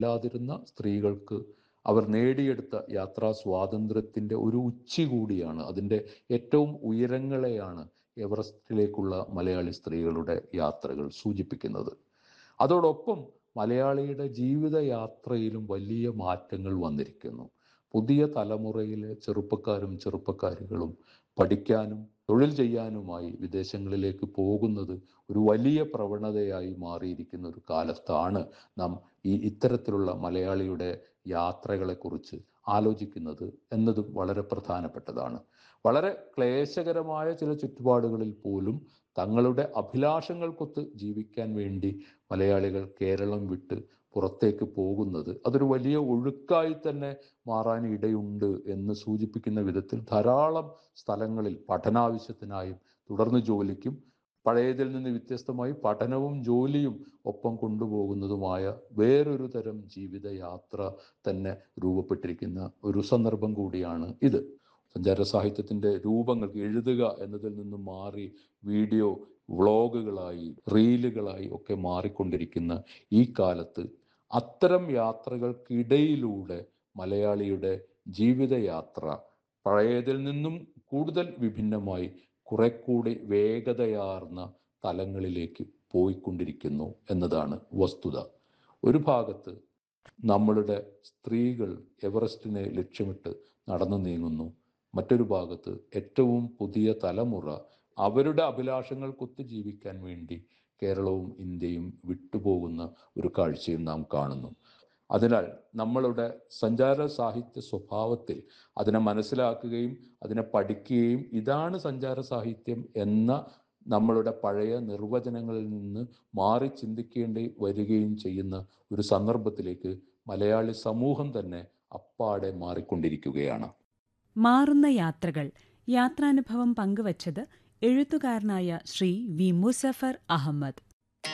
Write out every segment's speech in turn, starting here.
ഇല്ലാതിരുന്ന സ്ത്രീകൾക്ക് അവർ നേടിയെടുത്ത യാത്രാ സ്വാതന്ത്ര്യത്തിന്റെ ഒരു ഉച്ചി കൂടിയാണ് അതിൻ്റെ ഏറ്റവും ഉയരങ്ങളെയാണ് എവറസ്റ്റിലേക്കുള്ള മലയാളി സ്ത്രീകളുടെ യാത്രകൾ സൂചിപ്പിക്കുന്നത് അതോടൊപ്പം മലയാളിയുടെ ജീവിത യാത്രയിലും വലിയ മാറ്റങ്ങൾ വന്നിരിക്കുന്നു പുതിയ തലമുറയിലെ ചെറുപ്പക്കാരും ചെറുപ്പക്കാരികളും പഠിക്കാനും തൊഴിൽ ചെയ്യാനുമായി വിദേശങ്ങളിലേക്ക് പോകുന്നത് ഒരു വലിയ പ്രവണതയായി മാറിയിരിക്കുന്ന ഒരു കാലത്താണ് നാം ഈ ഇത്തരത്തിലുള്ള മലയാളിയുടെ യാത്രകളെക്കുറിച്ച് ആലോചിക്കുന്നത് എന്നതും വളരെ പ്രധാനപ്പെട്ടതാണ് വളരെ ക്ലേശകരമായ ചില ചുറ്റുപാടുകളിൽ പോലും തങ്ങളുടെ അഭിലാഷങ്ങൾക്കൊത്ത് ജീവിക്കാൻ വേണ്ടി മലയാളികൾ കേരളം വിട്ട് പുറത്തേക്ക് പോകുന്നത് അതൊരു വലിയ ഒഴുക്കായി തന്നെ മാറാൻ ഇടയുണ്ട് എന്ന് സൂചിപ്പിക്കുന്ന വിധത്തിൽ ധാരാളം സ്ഥലങ്ങളിൽ പഠനാവശ്യത്തിനായും തുടർന്ന് ജോലിക്കും പഴയതിൽ നിന്ന് വ്യത്യസ്തമായി പഠനവും ജോലിയും ഒപ്പം കൊണ്ടുപോകുന്നതുമായ വേറൊരു തരം ജീവിതയാത്ര തന്നെ രൂപപ്പെട്ടിരിക്കുന്ന ഒരു സന്ദർഭം കൂടിയാണ് ഇത് സഞ്ചാര സാഹിത്യത്തിന്റെ രൂപങ്ങൾ എഴുതുക എന്നതിൽ നിന്നും മാറി വീഡിയോ വ്ളോഗുകളായി റീലുകളായി ഒക്കെ മാറിക്കൊണ്ടിരിക്കുന്ന ഈ കാലത്ത് അത്തരം യാത്രകൾക്കിടയിലൂടെ മലയാളിയുടെ ജീവിതയാത്ര പഴയതിൽ നിന്നും കൂടുതൽ വിഭിന്നമായി കുറെ കൂടി വേഗതയാർന്ന തലങ്ങളിലേക്ക് പോയിക്കൊണ്ടിരിക്കുന്നു എന്നതാണ് വസ്തുത ഒരു ഭാഗത്ത് നമ്മളുടെ സ്ത്രീകൾ എവറസ്റ്റിനെ ലക്ഷ്യമിട്ട് നടന്നു നീങ്ങുന്നു മറ്റൊരു ഭാഗത്ത് ഏറ്റവും പുതിയ തലമുറ അവരുടെ അഭിലാഷങ്ങൾക്കൊത്ത് ജീവിക്കാൻ വേണ്ടി കേരളവും ഇന്ത്യയും വിട്ടുപോകുന്ന ഒരു കാഴ്ചയും നാം കാണുന്നു അതിനാൽ നമ്മളുടെ സഞ്ചാര സാഹിത്യ സ്വഭാവത്തിൽ അതിനെ മനസ്സിലാക്കുകയും അതിനെ പഠിക്കുകയും ഇതാണ് സഞ്ചാര സാഹിത്യം എന്ന നമ്മളുടെ പഴയ നിർവചനങ്ങളിൽ നിന്ന് മാറി ചിന്തിക്കേണ്ടി വരികയും ചെയ്യുന്ന ഒരു സന്ദർഭത്തിലേക്ക് മലയാളി സമൂഹം തന്നെ അപ്പാടെ മാറിക്കൊണ്ടിരിക്കുകയാണ് മാറുന്ന യാത്രകൾ യാത്രാനുഭവം പങ്കുവച്ചത് എഴുത്തുകാരനായ ശ്രീ വി മുസഫർ അഹമ്മദ്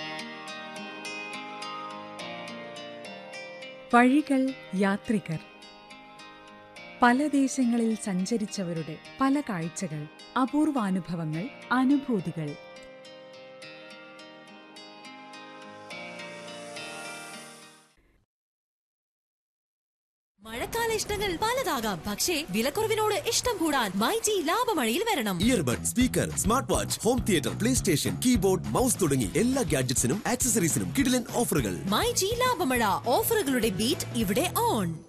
വഴികൾ യാത്രികർ പല ദേശങ്ങളിൽ സഞ്ചരിച്ചവരുടെ പല കാഴ്ചകൾ അപൂർവാനുഭവങ്ങൾ അനുഭൂതികൾ മഴക്കാല ഇഷ്ടങ്ങൾ പലതാകാം പക്ഷേ വിലക്കുറവിനോട് ഇഷ്ടം കൂടാൻ മൈജി ലാഭമഴയിൽ വരണം earbud speaker smart watch home theatre PlayStation keyboard mouse തുടങ്ങി എല്ലാ ഗാഡ്ജറ്റ്സിനും ആക്സസറീസിനും കിടിലൻ ഓഫറുകൾ മൈജി ലാഭമഴ ഓഫറുകളുടെ ബീറ്റ് ഇവിടെ ഓൺ